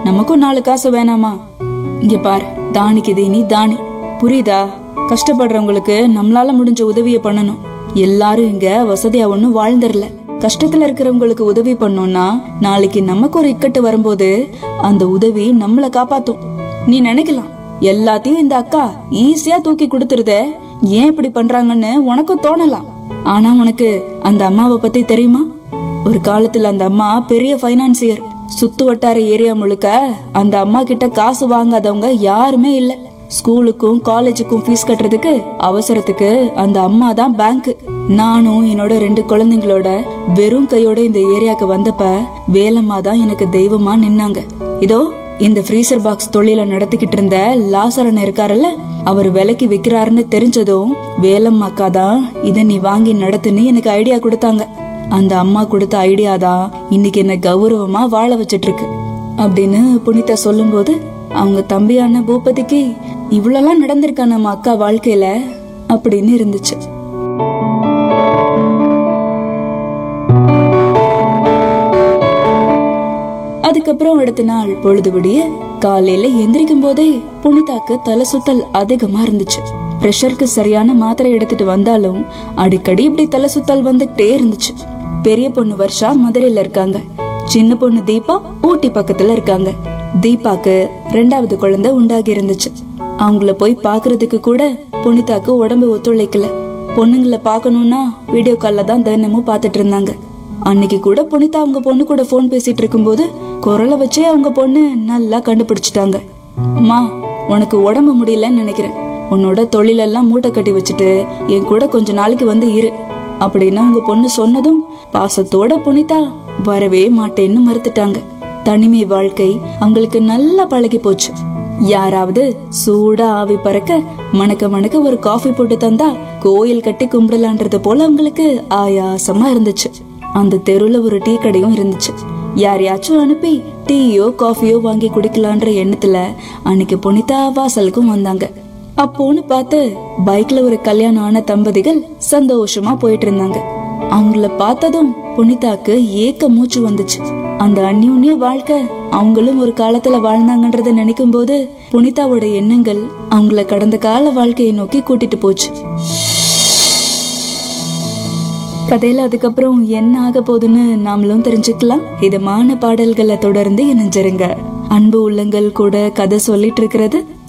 நமக்கும் நாலு காசு வேணாமா இங்க பார் தானிக்கு தீனி தானி புரியுதா கஷ்டப்படுறவங்களுக்கு நம்மளால முடிஞ்ச உதவியை பண்ணணும் எல்லாரும் இங்க வசதியா ஒண்ணும் வாழ்ந்துடல கஷ்டத்துல இருக்கிறவங்களுக்கு உதவி பண்ணோம்னா நாளைக்கு நமக்கு ஒரு இக்கட்டு வரும்போது அந்த உதவி நம்மள காப்பாத்தும் நீ நினைக்கலாம் எல்லாத்தையும் இந்த அக்கா ஈஸியா தூக்கி கொடுத்துருதே ஏன் இப்படி பண்றாங்கன்னு உனக்கும் தோணலாம் ஆனா உனக்கு அந்த அம்மாவை பத்தி தெரியுமா ஒரு காலத்துல அந்த அம்மா பெரிய ஃபைனான்சியர் சுத்து வட்டார ஏரியா முழுக்க அந்த அம்மா கிட்ட காசு வாங்காதவங்க யாருமே இல்ல ஸ்கூலுக்கும் காலேஜுக்கும் ஃபீஸ் கட்டுறதுக்கு அவசரத்துக்கு அந்த அம்மா தான் பேங்க் நானும் என்னோட ரெண்டு குழந்தைங்களோட வெறும் கையோட இந்த ஏரியாக்கு வந்தப்ப வேலம்மா தான் எனக்கு தெய்வமா நின்னாங்க இதோ இந்த ஃப்ரீசர் பாக்ஸ் தொழில நடத்திக்கிட்டு இருந்த லாசரன் இருக்காருல்ல அவர் விலைக்கு விக்கிறாருன்னு தெரிஞ்சதும் வேலம்மாக்கா தான் இதை நீ வாங்கி நடத்துன்னு எனக்கு ஐடியா கொடுத்தாங்க அந்த அம்மா கொடுத்த ஐடியா தான் இன்னைக்கு என்ன கௌரவமா வாழ வச்சிட்டு இருக்கு அப்படின்னு புனிதா சொல்லும்போது அவங்க தம்பியான பூபதிக்கு இவ்வளவுலாம் நடந்திருக்கா நம்ம அக்கா வாழ்க்கையில அப்படின்னு இருந்துச்சு அதுக்கப்புறம் அடுத்த நாள் பொழுது விடிய காலையில எந்திரிக்கும் போதே புனிதாக்கு தலை சுத்தல் அதிகமா இருந்துச்சு பிரஷருக்கு சரியான மாத்திரை எடுத்துட்டு வந்தாலும் அடிக்கடி இப்படி தலை சுத்தல் வந்துட்டே இருந்துச்சு பெரிய பொண்ணு வருஷா மதுரையில இருக்காங்க சின்ன பொண்ணு தீபா ஊட்டி பக்கத்துல இருக்காங்க தீபாக்கு ரெண்டாவது குழந்தை உண்டாகி இருந்துச்சு அவங்கள போய் பாக்குறதுக்கு கூட புனிதாக்கு உடம்பு ஒத்துழைக்கல பொண்ணுங்களை பார்க்கணும்னா வீடியோ கால்ல தான் தினமும் பார்த்துட்டு இருந்தாங்க அன்னைக்கு கூட புனிதா அவங்க பொண்ணு கூட ஃபோன் பேசிட்டு இருக்கும்போது குரலை வச்சே அவங்க பொண்ணு நல்லா கண்டுபிடிச்சிட்டாங்க அம்மா உனக்கு உடம்பு முடியலன்னு நினைக்கிறேன் உன்னோட தொழிலெல்லாம் மூட்டை கட்டி வச்சுட்டு என் கூட கொஞ்ச நாளைக்கு வந்து இரு அப்படின்னு அவங்க பொண்ணு சொன்னதும் பாசத்தோட புனிதா வரவே மாட்டேன்னு மறுத்துட்டாங்க தனிமை வாழ்க்கை அவங்களுக்கு நல்லா பழகி போச்சு யாராவது சூடா ஆவி பறக்க மணக்க மணக்க ஒரு காஃபி போட்டு தந்தா கோயில் கட்டி கும்பிடலான்றது போல அவங்களுக்கு ஆயாசமா இருந்துச்சு அந்த தெருவுல ஒரு டீ கடையும் இருந்துச்சு யாரையாச்சும் அனுப்பி டீயோ காஃபியோ வாங்கி குடிக்கலான்ற எண்ணத்துல அன்னைக்கு புனிதா வாசலுக்கும் வந்தாங்க அப்போன்னு பார்த்து பைக்ல ஒரு கல்யாணம் ஆன தம்பதிகள் சந்தோஷமா போயிட்டு இருந்தாங்க அவங்கள பார்த்ததும் புனிதாக்கு ஏக்க மூச்சு வந்துச்சு அந்த அந்யூன்ய வாழ்க்கை அவங்களும் ஒரு காலத்துல வாழ்ந்தாங்கன்றத நினைக்கும் போது புனிதாவோட எண்ணங்கள் அவங்கள கடந்த கால வாழ்க்கையை நோக்கி கூட்டிட்டு போச்சு கதையில அதுக்கப்புறம் என்ன ஆக போகுதுன்னு நாமளும் தெரிஞ்சுக்கலாம் இதமான பாடல்களை தொடர்ந்து இணைஞ்சிருங்க அன்பு உள்ளங்கள் கூட கதை சொல்லிட்டு இருக்கிறது